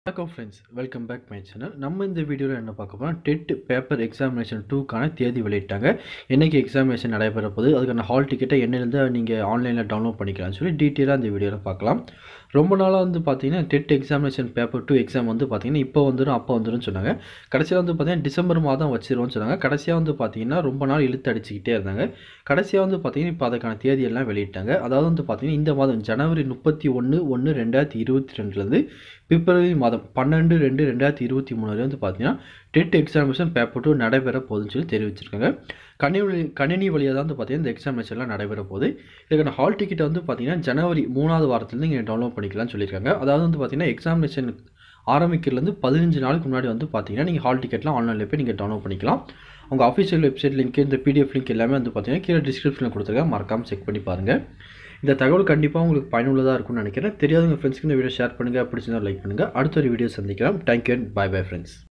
வணக்கம் friends welcome back my channel நம்ம இந்த வீடியோவில் என்ன பார்க்க போகிறோம் டெட் பேப்பர் எக்ஸாமினேஷன் டூக்கான தேதி வெளியிட்டாங்க என்னைக்கு எக்ஸாமினேஷன் நடைபெற போகுது அதுக்கான ஹால் டிக்கெட்டை என்னிலேருந்து நீங்கள் ஆன்லைனில் டவுன்லோட் பண்ணிக்கலாம்னு சொல்லி டீட்டெயிலாக இந்த வீடியோவில் பார்க்கலாம் ரொம்ப நாளாக வந்து பார்த்தீங்கன்னா TET examination paper two exam வந்து பார்த்தீங்கன்னா இப்போ வந்துடும் அப்போ வந்துடும் சொன்னாங்க கடைசியில் வந்து பார்த்தீங்கன்னா டிசம்பர் மாதம் வச்சிருவோம்னு சொன்னாங்க கடைசியாக வந்து பார்த்தீங்கன்னா ரொம்ப நாள் இழுத்து அடிச்சுக்கிட்டே இருந்தாங்க கடைசியாக வந்து பார்த்தீங்கன்னா இப்போ அதுக்கான தேதியெல்லாம் வெளியிட்டாங்க அதாவது வந்து பார்த்தீங்கன்னா இந்த மாதம் ஜனவரி முப்பத்தி ஒன்று ஒன்று ரெண்டாயிரத்தி இருபத்தி ரெண்டுலேருந்து பிப்ரவரி மாதம் பன்னெண்டு ரெண்டு ரெண்டாயிரத்தி இருபத்தி மூணு வரை வந்து பார்த்தீங்கன்னா டெட் எக்ஸாமினேஷன் பேப்பர் டூ நடைபெற போகுதுன்னு சொல்லி தெரிவிச்சிருக்காங்க கணினி வழி கணினி வழியாக தான் வந்து பார்த்தீங்கன்னா இந்த எக்ஸாமினேஷன்லாம் நடைபெற போகுது இதுக்கான ஹால் டிக்கெட்டை வந்து பார்த்தீங்கன்னா ஜனவரி மூணாவது வாரத்துலேருந்து நீங்கள் டவுன்லோட் பண்ணிக்கலாம்னு சொல்லியிருக்காங்க அதாவது வந்து பார்த்தீங்கன்னா எக்ஸாமினேஷன் ஆரம்பிக்கிறதுலேருந்து பதினஞ்சு நாளுக்கு முன்னாடி வந்து பார்த்தீங்கன்னா நீங்கள் ஹால் டிக்கெட்லாம் ஆன்லைனில் போய் நீங்கள் டவுன்லோட் பண்ணிக்கலாம் உங்கள் அஃபிஷியல் வெப்சைட் லிங்க் இந்த பிடிஎஃப் லிங்க் எல்லாமே வந்து பார்த்தீங்கன்னா கீழே டிஸ்கிரிப்ஷனில் கொடுத்துருக்கேன் மறக்காமல் செக் பண்ணி பாருங்கள் இந்த தகவல் கண்டிப்பாக உங்களுக்கு பயனுள்ளதாக இருக்கும்னு நினைக்கிறேன் தெரியாதவங்க ஃப்ரெண்ட்ஸ்க்கு இந்த வீடியோ ஷேர் பண்ணுங்கள் பிடிச்சிருந்தா லைக் பண்ணுங்கள் அடுத்த ஒரு வீடியோ சந்திக்கலாம் thank you and bye bye friends